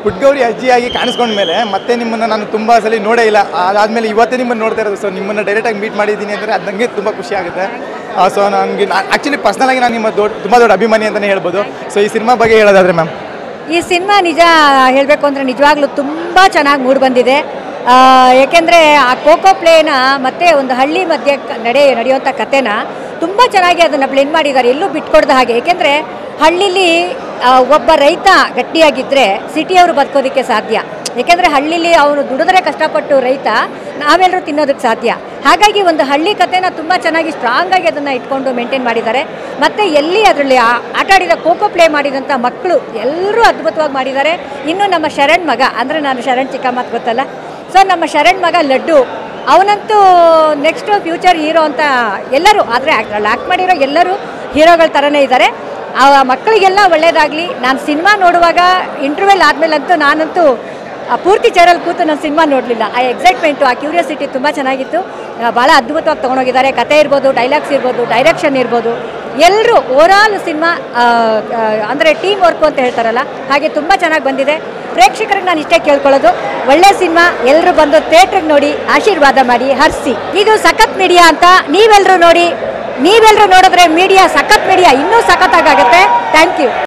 ಪುಟ್ಗೌರಿ ಅಜ್ಜಿಯಾಗಿ ಕಾಣಿಸ್ಕೊಂಡ್ಮೇಲೆ ಮತ್ತೆ ನಿಮ್ಮನ್ನು ನಾನು ತುಂಬ ಸಲ ನೋಡೇ ಇಲ್ಲ ಅದಾದಮೇಲೆ ಇವತ್ತೇ ನಿಮ್ಮನ್ನು ನೋಡ್ತಾ ಇರೋದು ಸೊ ನಿಮ್ಮನ್ನು ಡೈರೆಕ್ಟಾಗಿ ಮೀಟ್ ಮಾಡಿದ್ದೀನಿ ಅಂದರೆ ಅದು ನನಗೆ ತುಂಬ ಖುಷಿ ಆಗುತ್ತೆ ಸೊ ನನಗೆ ಆ್ಯಕ್ಚುಲಿ ಪರ್ಸ್ನಲಾಗಿ ನಾನು ನಿಮ್ಮ ದೊಡ್ಡ ತುಂಬ ದೊಡ್ಡ ಅಭಿಮಾನಿ ಅಂತಲೇ ಹೇಳ್ಬೋದು ಸೊ ಈ ಸಿನಿಮಾ ಬಗ್ಗೆ ಹೇಳೋದಾದ್ರೆ ಮ್ಯಾಮ್ ಈ ಸಿನಿಮಾ ನಿಜ ಹೇಳಬೇಕು ಅಂದರೆ ನಿಜವಾಗ್ಲೂ ತುಂಬ ಚೆನ್ನಾಗಿ ಮೂಡಿ ಬಂದಿದೆ ಆ, ಏಕೆಂದರೆ ಆ ಖೋಖೋ ಪ್ಲೇನ ಮತ್ತೆ ಒಂದು ಹಳ್ಳಿ ಮಧ್ಯೆ ಕ- ನಡೆ ನಡೆಯುವಂಥ ಕಥೆನ ತುಂಬ ಚೆನ್ನಾಗಿ ಅದನ್ನು ಬ್ಲೆಂಡ್ ಮಾಡಿದ್ದಾರೆ ಎಲ್ಲೂ ಬಿಟ್ಕೊಡ್ದ ಹಾಗೆ ಏಕೆಂದರೆ ಹಳ್ಳಿಲಿ ಆ, ಒಬ್ಬ ರೈತ ಗಟ್ಟಿಯಾಗಿದ್ದರೆ ಸಿಟಿಯವರು ಬದುಕೋದಕ್ಕೆ ಸಾಧ್ಯ ಏಕೆಂದರೆ ಹಳ್ಳಿಲಿ ಅವನು ದುಡಿದ್ರೆ ಕಷ್ಟಪಟ್ಟು ರೈತ ನಾವೆಲ್ಲರೂ ತಿನ್ನೋದಕ್ಕೆ ಸಾಧ್ಯ ಹಾಗಾಗಿ ಒಂದು ಹಳ್ಳಿ ಕಥೆನ ತುಂಬ ಚೆನ್ನಾಗಿ ಸ್ಟ್ರಾಂಗಾಗಿ ಅದನ್ನು ಇಟ್ಕೊಂಡು ಮೇಂಟೈನ್ ಮಾಡಿದ್ದಾರೆ ಮತ್ತು ಎಲ್ಲಿ ಅದರಲ್ಲಿ ಆಟ ಆಡಿದ ಖೋಖೋ ಪ್ಲೇ ಮಾಡಿದಂಥ ಮಕ್ಕಳು ಎಲ್ಲರೂ ಅದ್ಭುತವಾಗಿ ಮಾಡಿದ್ದಾರೆ ಇನ್ನು ನಮ್ಮ ಶರಣ್ ಮಗ ಅಂದರೆ ನಾನು ಶರಣ್ ಚಿಕ್ಕಮ್ಮ ಅಂತ ಗೊತ್ತಲ್ಲ ಸೊ ನಮ್ಮ ಶರಣ್ ಮಗ ಲಡ್ಡು ಅವನಂತೂ ನೆಕ್ಸ್ಟ್ ಫ್ಯೂಚರ್ ಹೀರೋ ಅಂತ ಎಲ್ಲರೂ ಆದರೆ ಅದ್ರಲ್ಲಿ ಆ್ಯಕ್ಟ್ ಮಾಡಿರೋ ಎಲ್ಲರೂ ಹೀರೋಗಳ ಥರನೇ ಇದ್ದಾರೆ ಆ ಮಕ್ಕಳಿಗೆಲ್ಲ ಒಳ್ಳೇದಾಗಲಿ ನಾನು ಸಿನಿಮಾ ನೋಡುವಾಗ ಇಂಟರ್ವೆಲ್ ಆದಮೇಲಂತೂ ನಾನಂತೂ ಆ ಪೂರ್ತಿ ಚೇರಲ್ಲಿ ಕೂತು ನಾನು ಸಿನಿಮಾ ನೋಡಲಿಲ್ಲ ಆ ಎಕ್ಸೈಟ್ಮೆಂಟು ಆ ಕ್ಯೂರಿಯಾಸಿಟಿ ತುಂಬ ಚೆನ್ನಾಗಿತ್ತು ಆ, ಭಾಳ ಅದ್ಭುತವಾಗಿ ತೊಗೊಂಡೋಗಿದ್ದಾರೆ ಕತೆ ಇರ್ಬೋದು ಡೈಲಾಗ್ಸ್ ಇರ್ಬೋದು ಡೈರೆಕ್ಷನ್ ಇರ್ಬೋದು ಎಲ್ಲರೂ ಓವರಾಲ್ ಸಿನಿಮಾ ಅಂದರೆ ಟೀಮ್ ವರ್ಕು ಅಂತ ಹೇಳ್ತಾರಲ್ಲ ಹಾಗೆ ತುಂಬ ಚೆನ್ನಾಗಿ ಬಂದಿದೆ ಪ್ರೇಕ್ಷಕರಿಗೆ ನಾನು ಇಷ್ಟೇ ಕೇಳ್ಕೊಳ್ಳೋದು ಒಳ್ಳೆ ಸಿನಿಮಾ ಎಲ್ಲರೂ ಬಂದು ಥಿಯೇಟ್ರಿಗೆ ನೋಡಿ ಆಶೀರ್ವಾದ ಮಾಡಿ ಹರಿಸಿ ಇದು ಸಖತ್ ಮೀಡಿಯಾ ಅಂತ ನೀವೆಲ್ಲರೂ ನೋಡಿ ನೀವೆಲ್ಲರೂ ನೋಡಿದ್ರೆ ಮೀಡಿಯಾ ಸಖತ್ ಮೀಡಿಯಾ ಇನ್ನೂ ಸಖತ್ತಾಗುತ್ತೆ ಥ್ಯಾಂಕ್ ಯು